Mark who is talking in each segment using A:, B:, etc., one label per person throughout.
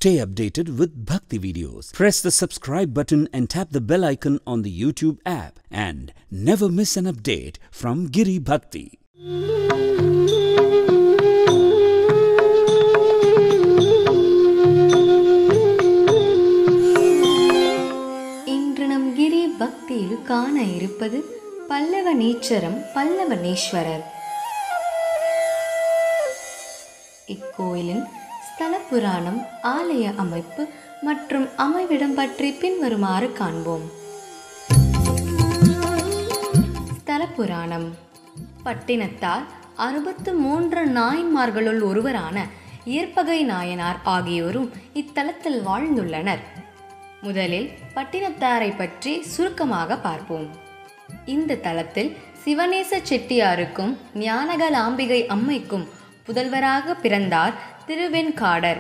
A: Stay updated with Bhakti videos. Press the subscribe button and tap the bell icon on the YouTube app and never miss an update from Giri Bhakti.
B: இன்று நம் கிரி பக்தியில் காண இருப்பது பல்லவனீச்சரம் பல்லவனீஸ்வரர் இக்கோயிலின் ஸ்தல புராணம் ஆலய அமைப்பு மற்றும் அமைவிடம் பற்றி பின்வருமாறு காண்போம் ஸ்தல புராணம் பட்டினத்தார் அறுபத்து மூன்று நாயன்மார்களுள் ஒருவரான இயற்பகை நாயனார் ஆகியோரும் இத்தலத்தில் வாழ்ந்துள்ளனர் முதலில் பட்டினத்தாரை பற்றி சுருக்கமாக பார்ப்போம் இந்த தலத்தில் சிவநேச செட்டியாருக்கும் ஞானகலாம்பிகை அம்மைக்கும் புதல்வராக பிறந்தார் திருவெண்காடர்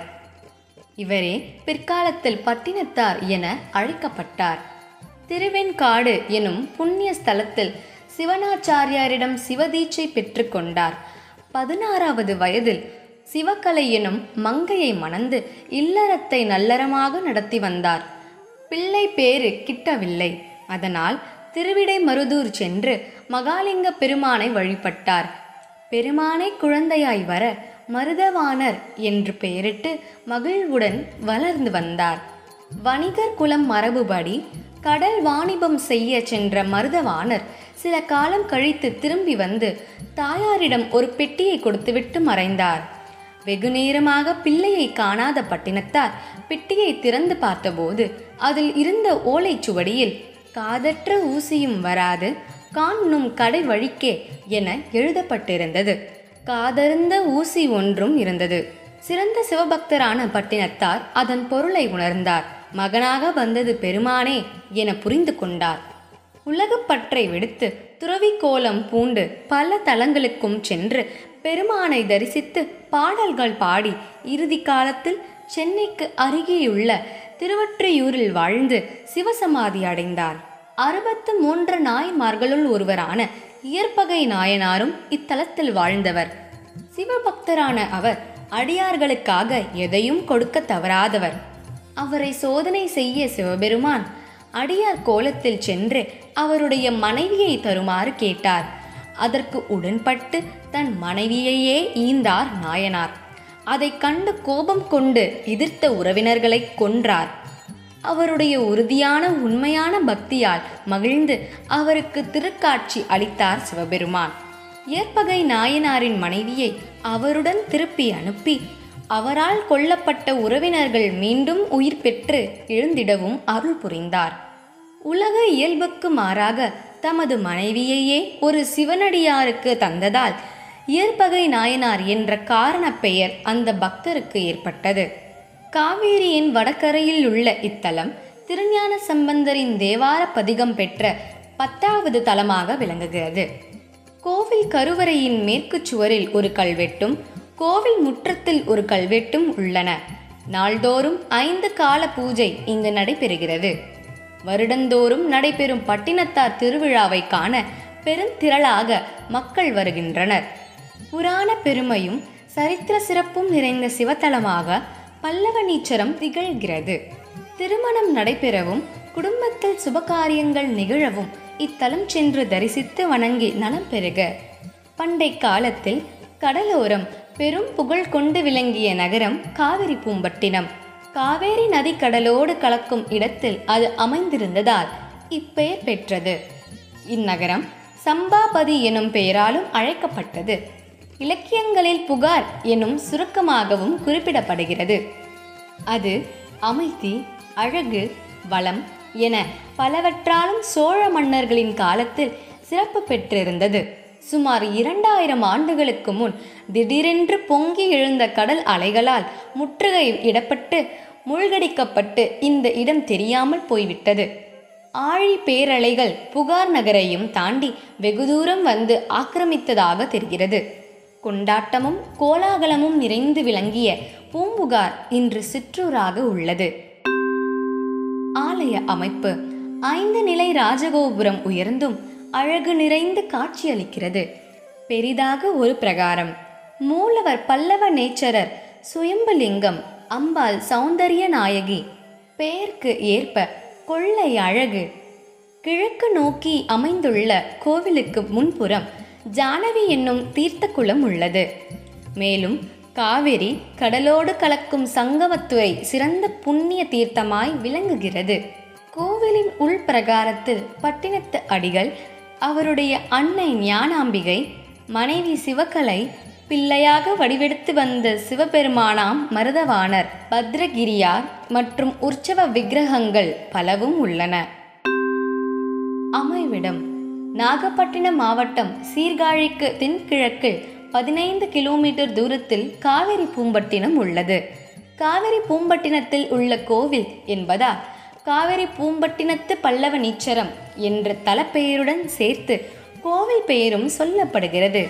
B: இவரே பிற்காலத்தில் பட்டினத்தார் என அழைக்கப்பட்டார் திருவெண்காடு எனும் புண்ணிய ஸ்தலத்தில் சிவனாச்சாரியாரிடம் சிவதீட்சை பெற்றுக்கொண்டார் பதினாறாவது வயதில் சிவகலை எனும் மங்கையை மணந்து இல்லறத்தை நல்லறமாக நடத்தி வந்தார் பிள்ளை பேறு கிட்டவில்லை அதனால் திருவிடை மருதூர் சென்று மகாலிங்க பெருமானை வழிபட்டார் பெருமானை குழந்தையாய் வர மருதவாணர் என்று பெயரிட்டு மகிழ்வுடன் வளர்ந்து வந்தார் வணிகர் குலம் மரபுபடி கடல் வாணிபம் செய்ய சென்ற மருதவாணர் சில காலம் கழித்து திரும்பி வந்து தாயாரிடம் ஒரு பெட்டியை கொடுத்துவிட்டு மறைந்தார் வெகு நேரமாக பிள்ளையை காணாத பட்டினத்தார் பெட்டியை திறந்து பார்த்தபோது அதில் இருந்த ஓலைச்சுவடியில் காதற்ற ஊசியும் வராது காணும் கடை வழிக்கே என எழுதப்பட்டிருந்தது காதருந்த ஊசி ஒன்றும் இருந்தது சிறந்த சிவபக்தரான பட்டினத்தார் அதன் பொருளை உணர்ந்தார் மகனாக வந்தது பெருமானே என புரிந்து கொண்டார் உலகப்பற்றை விடுத்து துறவி கோலம் பூண்டு பல தலங்களுக்கும் சென்று பெருமானை தரிசித்து பாடல்கள் பாடி இறுதி காலத்தில் சென்னைக்கு அருகேயுள்ள திருவொற்றியூரில் வாழ்ந்து சிவசமாதி அடைந்தார் அறுபத்து மூன்று நாயன்மார்களுள் ஒருவரான இயற்பகை நாயனாரும் இத்தலத்தில் வாழ்ந்தவர் சிவபக்தரான அவர் அடியார்களுக்காக எதையும் கொடுக்க தவறாதவர் அவரை சோதனை செய்ய சிவபெருமான் அடியார் கோலத்தில் சென்று அவருடைய மனைவியை தருமாறு கேட்டார் அதற்கு உடன்பட்டு தன் மனைவியையே ஈந்தார் நாயனார் அதை கண்டு கோபம் கொண்டு எதிர்த்த உறவினர்களை கொன்றார் அவருடைய உறுதியான உண்மையான பக்தியால் மகிழ்ந்து அவருக்கு திருக்காட்சி அளித்தார் சிவபெருமான் ஏற்பகை நாயனாரின் மனைவியை அவருடன் திருப்பி அனுப்பி அவரால் கொல்லப்பட்ட உறவினர்கள் மீண்டும் உயிர் பெற்று எழுந்திடவும் அருள் புரிந்தார் உலக இயல்புக்கு மாறாக தமது மனைவியையே ஒரு சிவனடியாருக்கு தந்ததால் இயற்பகை நாயனார் என்ற காரண பெயர் அந்த பக்தருக்கு ஏற்பட்டது காவேரியின் வடகரையில் உள்ள இத்தலம் திருஞான சம்பந்தரின் தேவார பதிகம் பெற்ற பத்தாவது தலமாக விளங்குகிறது கோவில் கருவறையின் மேற்கு சுவரில் ஒரு கல்வெட்டும் கோவில் முற்றத்தில் ஒரு கல்வெட்டும் உள்ளன நாள்தோறும் ஐந்து கால பூஜை இங்கு நடைபெறுகிறது வருடந்தோறும் நடைபெறும் பட்டினத்தார் திருவிழாவை காண பெருந்திரளாக மக்கள் வருகின்றனர் புராண பெருமையும் சரித்திர சிறப்பும் நிறைந்த சிவத்தலமாக பல்லவனீச்சரம் திகழ்கிறது திருமணம் நடைபெறவும் குடும்பத்தில் சுபகாரியங்கள் நிகழவும் இத்தலம் சென்று தரிசித்து வணங்கி நலம் பெறுக பண்டை காலத்தில் கடலோரம் பெரும் புகழ் கொண்டு விளங்கிய நகரம் காவிரி பூம்பட்டினம் காவேரி நதி கடலோடு கலக்கும் இடத்தில் அது அமைந்திருந்ததால் இப்பெயர் பெற்றது இந்நகரம் சம்பாபதி எனும் பெயராலும் அழைக்கப்பட்டது இலக்கியங்களில் புகார் எனும் சுருக்கமாகவும் குறிப்பிடப்படுகிறது அது அமைதி அழகு வளம் என பலவற்றாலும் சோழ மன்னர்களின் காலத்தில் சிறப்பு பெற்றிருந்தது சுமார் இரண்டாயிரம் ஆண்டுகளுக்கு முன் திடீரென்று பொங்கி எழுந்த கடல் அலைகளால் முற்றுகை இடப்பட்டு மூழ்கடிக்கப்பட்டு இந்த இடம் தெரியாமல் போய்விட்டது ஆழி பேரலைகள் புகார் நகரையும் தாண்டி வெகு தூரம் வந்து ஆக்கிரமித்ததாக தெரிகிறது கொண்டாட்டமும் கோலாகலமும் நிறைந்து விளங்கிய பூம்புகார் இன்று சிற்றூராக உள்ளது ஆலய அமைப்பு ஐந்து நிலை ராஜகோபுரம் உயர்ந்தும் அழகு நிறைந்து காட்சியளிக்கிறது பெரிதாக ஒரு பிரகாரம் மூலவர் பல்லவ நேச்சரர் சுயம்புலிங்கம் அம்பாள் சௌந்தரிய நாயகி பெயருக்கு ஏற்ப கொள்ளை அழகு கிழக்கு நோக்கி அமைந்துள்ள கோவிலுக்கு முன்புறம் ஜானவி என்னும் தீர்த்த குளம் உள்ளது மேலும் காவிரி கடலோடு கலக்கும் சங்கமத்துறை சிறந்த புண்ணிய தீர்த்தமாய் விளங்குகிறது கோவிலின் உள்பிரகாரத்தில் பட்டினத்து அடிகள் அவருடைய அன்னை ஞானாம்பிகை மனைவி சிவகலை பிள்ளையாக வடிவெடுத்து வந்த சிவபெருமானாம் மருதவாணர் பத்ரகிரியார் மற்றும் உற்சவ விக்கிரகங்கள் பலவும் உள்ளன அமைவிடம் நாகப்பட்டினம் மாவட்டம் சீர்காழிக்கு தென்கிழக்கில் பதினைந்து கிலோமீட்டர் தூரத்தில் காவிரி பூம்பட்டினம் உள்ளது காவிரி பூம்பட்டினத்தில் உள்ள கோவில் என்பதால் காவிரி பூம்பட்டினத்து பல்லவனீச்சரம் என்ற தலப்பெயருடன் சேர்த்து கோவில் பெயரும் சொல்லப்படுகிறது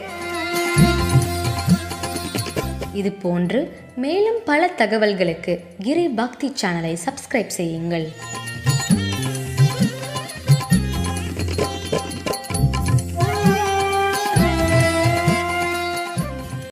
B: இது போன்று மேலும் பல தகவல்களுக்கு கிரி பக்தி சேனலை சப்ஸ்கிரைப் செய்யுங்கள்